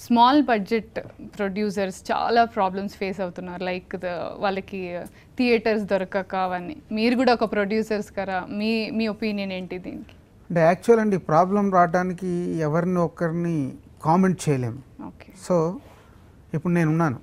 Small budget producers చాలా problems face అవుతున్నారు like వాళ్ళకి థియేటర్స్ దొరకక అవన్నీ మీరు కూడా ఒక ప్రొడ్యూసర్స్ కదా మీ మీ ఒపీనియన్ ఏంటి దీనికి అంటే యాక్చువల్ అండి ప్రాబ్లం రావడానికి ఎవరిని ఒక్కరిని కామెంట్ చేయలేము ఓకే సో ఇప్పుడు నేను ఉన్నాను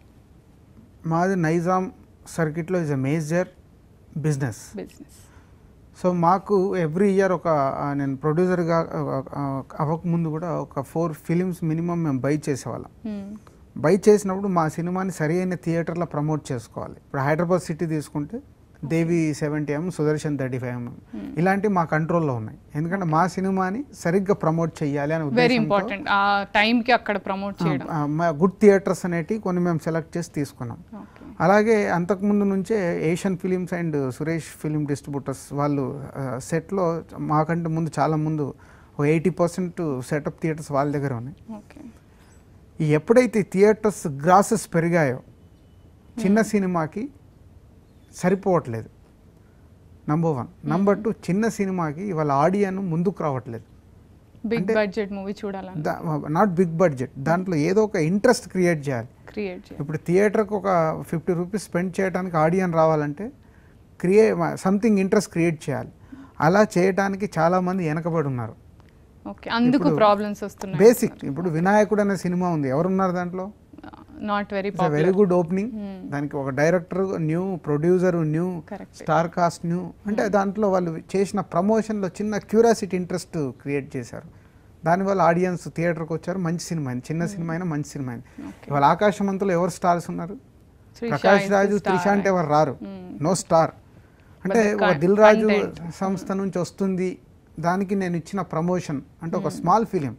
మాది నైజాం సర్కిట్లో is a major business business so మాకు ఎవ్రీ ఇయర్ ఒక ఆ, నేను ప్రొడ్యూసర్గా అవ్వకముందు కూడా ఒక ఫోర్ ఫిలిమ్స్ మినిమం మేము బై చేసేవాళ్ళం బై చేసినప్పుడు మా సినిమాని సరి అయిన థియేటర్లో ప్రమోట్ చేసుకోవాలి ఇప్పుడు హైదరాబాద్ సిటీ తీసుకుంటే Devi seventy MM Sudarshan thirty five MM ఇలాంటివి మా కంట్రోల్లో ఉన్నాయి ఎందుకంటే మా సినిమాని సరిగ్గా ప్రమోట్ చేయాలి అని వెరీ ఉద్దేశంతో ఇంపార్టెంట్ ఆ టైంకి అక్కడ ప్రమోట్ చేయడం ఆ, మా గుడ్ థియేటర్స్ అనేటివి కొన్ని మేము సెలెక్ట్ చేసి తీసుకున్నాం ఓకే అలాగే అంతకుముందు నుంచే Asian films and Suresh film distributors వాళ్ళు ఆ, సెట్లో మాకంటే ముందు చాలా ముందు ఓ ఎయిటీ పర్సెంట్ సెటప్ థియేటర్స్ వాళ్ళ దగ్గర ఉన్నాయి ఓకే ఈ ఎప్పుడైతే థియేటర్స్ గ్రాసెస్ పెరిగాయో చిన్న సినిమాకి సరిపోవట్లేదు నంబర్ వన్ నంబర్ టూ చిన్న సినిమాకి ఇవాళ ఆడియన్ ముందుకు రావట్లేదు బిగ్ అంటే- బడ్జెట్ మూవీ చూడాలని నాట్ బిగ్ బడ్జెట్ దాంట్లో ఏదో ఒక ఇంట్రెస్ట్ క్రియేట్ చేయాలి క్రియేట్ చేయాలి ఇప్పుడు థియేటర్కి ఒక ఫిఫ్టీ రూపీస్ స్పెండ్ చేయడానికి ఆడియన్ రావాలంటే క్రియే సంథింగ్ ఇంట్రెస్ట్ క్రియేట్ చేయాలి అలా చేయడానికి చాలామంది వెనకబడి ఉన్నారు ఓకే అందుకు ఇప్పుడు ప్రాబ్లమ్స్ వస్తున్నాయి బేసిక్ ఇప్పుడు వినాయకుడు అనే సినిమా ఉంది ఎవరున్నారు దాంట్లో not very it's very popular good opening దానికి ఒక director new producer new correct star cast new అంటే దాంట్లో వాళ్ళు చేసిన ప్రమోషన్లో చిన్న క్యూరియాసిటీ ఇంట్రెస్ట్ క్రియేట్ చేశారు దానివల్ల ఆడియన్స్ థియేటర్కి వచ్చారు మంచి సినిమా అయింది చిన్న సినిమా అయినా మంచి సినిమా అయింది ఓకే ఇవాళ ఆకాశమంతలో ఎవరు స్టార్స్ ఉన్నారు ప్రకాష్ రాజు త్రిష అంటే ఎవరు రారు నో స్టార్ అంటే the ఒక con- దిల్ రాజు content. సంస్థ నుంచి వస్తుంది దానికి నేను ఇచ్చిన ప్రమోషన్ అంటే ఒక స్మాల్ ఫిలిం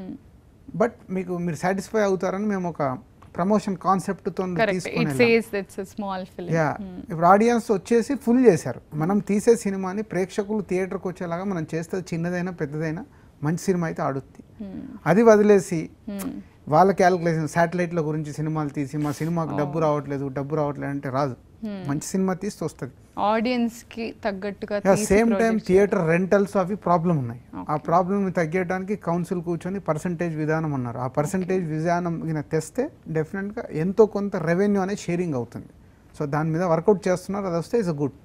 బట్ మీకు మీరు సాటిస్ఫై అవుతారని మేము ఒక ప్రమోషన్ కాన్సెప్ట్తో కరెక్ట్ ఇట్ తీసుకుని says it's small film yeah ఇప్పుడు ఆడియన్స్ వచ్చేసి ఫుల్ చేశారు మనం తీసే సినిమాని ప్రేక్షకులు థియేటర్కి వచ్చేలాగా మనం చేస్తే చిన్నదైనా పెద్దదైనా మంచి సినిమా అయితే ఆడుద్ది అది వదిలేసి వాళ్ళ క్యాలిక్యులేషన్ శాటిలైట్ల గురించి సినిమాలు తీసి మా సినిమాకు డబ్బు రావట్లేదు డబ్బు రావట్లేదు అంటే రాదు మంచి సినిమా తీస్తే వస్తుంది ఆడియన్స్ కి తగ్గట్టుగా సేమ్ టైం థియేటర్ రెంటల్స్ అవి ప్రాబ్లం ఉన్నాయి ఆ ప్రాబ్లమ్ తగ్గడానికి కౌన్సిల్ కూర్చొని పర్సంటేజ్ విధానం అన్నారు ఆ పర్సంటేజ్ విధానం గిన తెస్తే డెఫినెట్గా ఎంతో కొంత రెవెన్యూ అనేది షేరింగ్ అవుతుంది సో దాని మీద వర్కౌట్ చేస్తున్నారు అది వస్తే ఇస్ గుడ్